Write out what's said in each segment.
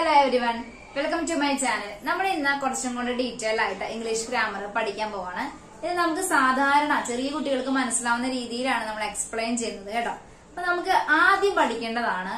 hello everyone welcome to my channel നമ്മൾ ഇന്ന് കുറച്ചും കൂടെ ഡീറ്റെയിൽ ആയിട്ട് ഇംഗ്ലീഷ് ഗ്രാമർ പഠിക്കാൻ പോവാണ് ഇത് നമുക്ക് സാധാരണ ചെറിയ കുട്ടികൾക്ക് മനസ്സിലാവുന്ന രീതിയിലാണ് നമ്മൾ എക്സ്പ്ലെയിൻ ചെയ്യുന്നത് കേട്ടോ അപ്പൊ നമുക്ക് ആദ്യം പഠിക്കേണ്ടതാണ്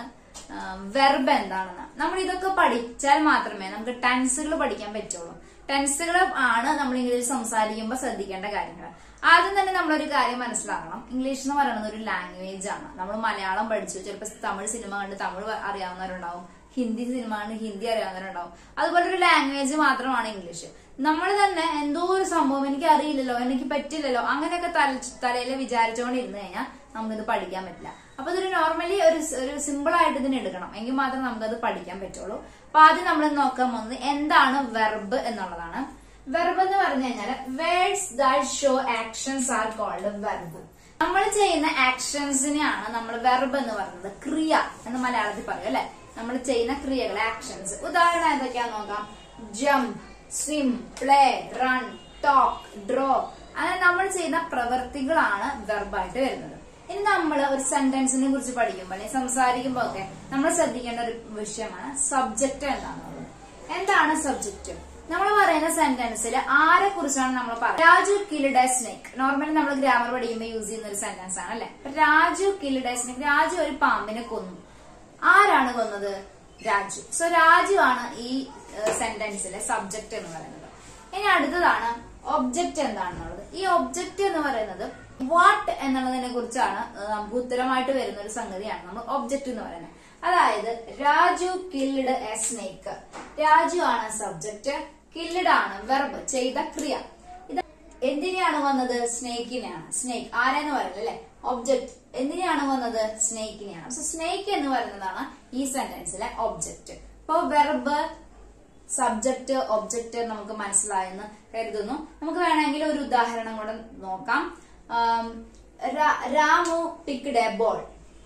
വെർബ് എന്താണെന്ന് നമ്മൾ ഇതൊക്കെ പഠിച്ചാൽ മാത്രമേ നമുക്ക് ടെൻസുകൾ പഠിക്കാൻ പറ്റുള്ളൂ ടെൻസുകൾ ആണ് നമ്മൾ ഇംഗ്ലീഷ് സംസാരിക്കുമ്പോൾ ശ്രദ്ധിക്കേണ്ട കാര്യങ്ങൾ ആദ്യം തന്നെ നമ്മളൊരു കാര്യം മനസ്സിലാക്കണം ഇംഗ്ലീഷ് എന്ന് പറയുന്നത് ഒരു ലാംഗ്വേജ് ആണ് നമ്മൾ മലയാളം പഠിച്ചു ചിലപ്പോൾ തമിഴ് സിനിമ കണ്ട് തമിഴ് അറിയാവുന്നവരുണ്ടാവും ഹിന്ദി സിനിമ കണ്ട് ഹിന്ദി അറിയാവുന്നവരുണ്ടാവും അതുപോലെ ഒരു ലാംഗ്വേജ് മാത്രമാണ് ഇംഗ്ലീഷ് നമ്മൾ തന്നെ എന്തോ ഒരു സംഭവം എനിക്ക് അറിയില്ലല്ലോ എനിക്ക് പറ്റില്ലല്ലോ അങ്ങനെയൊക്കെ തല തലയിൽ വിചാരിച്ചുകൊണ്ടിരുന്നു കഴിഞ്ഞാൽ നമുക്കിത് പഠിക്കാൻ പറ്റില്ല അപ്പൊ ഇതൊരു നോർമലി ഒരു ഒരു സിമ്പിൾ ആയിട്ട് ഇതിനെ എടുക്കണം എങ്കിൽ മാത്രമേ നമുക്കത് പഠിക്കാൻ പറ്റുള്ളൂ അപ്പൊ ആദ്യം നമ്മൾ നോക്കാൻ പോകുന്നത് എന്താണ് വെർബ് എന്നുള്ളതാണ് വെർബ് എന്ന് പറഞ്ഞു കഴിഞ്ഞാൽ words that show actions are called verb നമ്മൾ ചെയ്യുന്ന ആക്ഷൻസിനെയാണ് നമ്മൾ വെർബ് എന്ന് പറയുന്നത് ക്രിയ എന്ന് മലയാളത്തിൽ പറയും അല്ലെ നമ്മൾ ചെയ്യുന്ന ക്രിയകൾ ആക്ഷൻസ് ഉദാഹരണം എന്തൊക്കെയാന്ന് നോക്കാം jump swim play run talk draw അങ്ങനെ നമ്മൾ ചെയ്യുന്ന പ്രവൃത്തികളാണ് വെർബായിട്ട് വരുന്നത് ഇനി നമ്മൾ ഒരു സെന്റൻസിനെ കുറിച്ച് പഠിക്കുമ്പോൾ അല്ലെങ്കിൽ സംസാരിക്കുമ്പോൾ ഒക്കെ നമ്മൾ ശ്രദ്ധിക്കേണ്ട ഒരു വിഷയമാണ് സബ്ജക്റ്റ് എന്താണെന്നുള്ളത് എന്താണ് സബ്ജക്റ്റ് നമ്മൾ പറയുന്ന സെന്റൻസിൽ ആരെ കുറിച്ചാണ് നമ്മൾ പറയുന്നത് Raju killed a snake normally നമ്മൾ ഗ്രാമർ പഠിക്കുമ്പോൾ യൂസ് ചെയ്യുന്ന ഒരു സെന്റൻസ് ആണ് അല്ലെ Raju killed a snake Raju ഒരു പാമ്പിനെ കൊന്നു ആരാണ് കൊന്നത് രാജു സോ രാജു ആണ് ഈ സെന്റൻസിലെ സബ്ജക്ട് എന്ന് പറയുന്നത് ഇനി അടുത്തതാണ് ഒബ്ജക്റ്റ് എന്താണെന്നുള്ളത് ഈ ഒബ്ജക്റ്റ് എന്ന് പറയുന്നത് വാട്ട് എന്നുള്ളതിനെ കുറിച്ചാണ് നമുക്ക് ഉത്തരമായിട്ട് വരുന്ന ഒരു സംഗതിയാണ് നമ്മൾ ഒബ്ജക്റ്റ് എന്ന് പറയുന്നത് അതായത് Raju killed a snake Raju ആണ് സബ്ജക്റ്റ് കിൽഡ് ആണ് വെർബ് ചെയ്ത ക്രിയ ഇത് എന്തിനെയാണ് വന്നത് സ്നേക്കിനെയാണ് സ്നേക്ക് ആരെന്ന് പറയുന്നത് അല്ലെ ഒബ്ജക്ട് എന്തിനെയാണ് വന്നത് സ്നേക്കിനെയാണ് സോ സ്നേക്ക് എന്ന് പറയുന്നതാണ് ഈ സെന്റൻസിലെ ഒബ്ജക്റ്റ് ഇപ്പൊ വെർബ് സബ്ജക്റ്റ് ഒബ്ജക്റ്റ് നമുക്ക് മനസ്സിലായെന്ന് കരുതുന്നു നമുക്ക് വേണമെങ്കിൽ ഒരു ഉദാഹരണം കൂടെ നോക്കാം Ramu picked a ball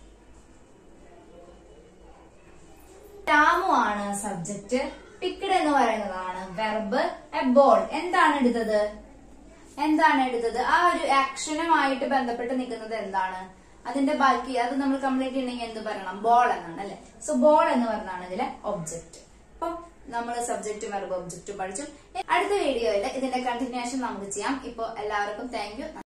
Ramu ആണ് സബ്ജക്റ്റ് പിക്ഡ് എന്ന് പറയുന്നതാണ് വെർബ് എ ബോൾ എന്താണ് എടുത്തത് എന്താണ് എടുത്തത് ആ ഒരു ആക്ഷനുമായിട്ട് ബന്ധപ്പെട്ട് നിൽക്കുന്നത് എന്താണ് അതിന്റെ ബാക്കി അത് നമ്മൾ കംപ്ലീറ്റ് ചെയ്യണമെങ്കിൽ എന്ത് പറയണം ബോൾ എന്നാണ് അല്ലെ സോ ബോൾ എന്ന് പറഞ്ഞാണ് ഇതിലെ ഒബ്ജക്റ്റ് അപ്പം നമ്മൾ സബ്ജക്റ്റും വെർബ് ഒബ്ജക്റ്റും പഠിച്ചു അടുത്ത വീഡിയോയിൽ ഇതിന്റെ കണ്ടിന്യൂഷൻ നമുക്ക് ചെയ്യാം ഇപ്പൊ എല്ലാവർക്കും താങ്ക് യു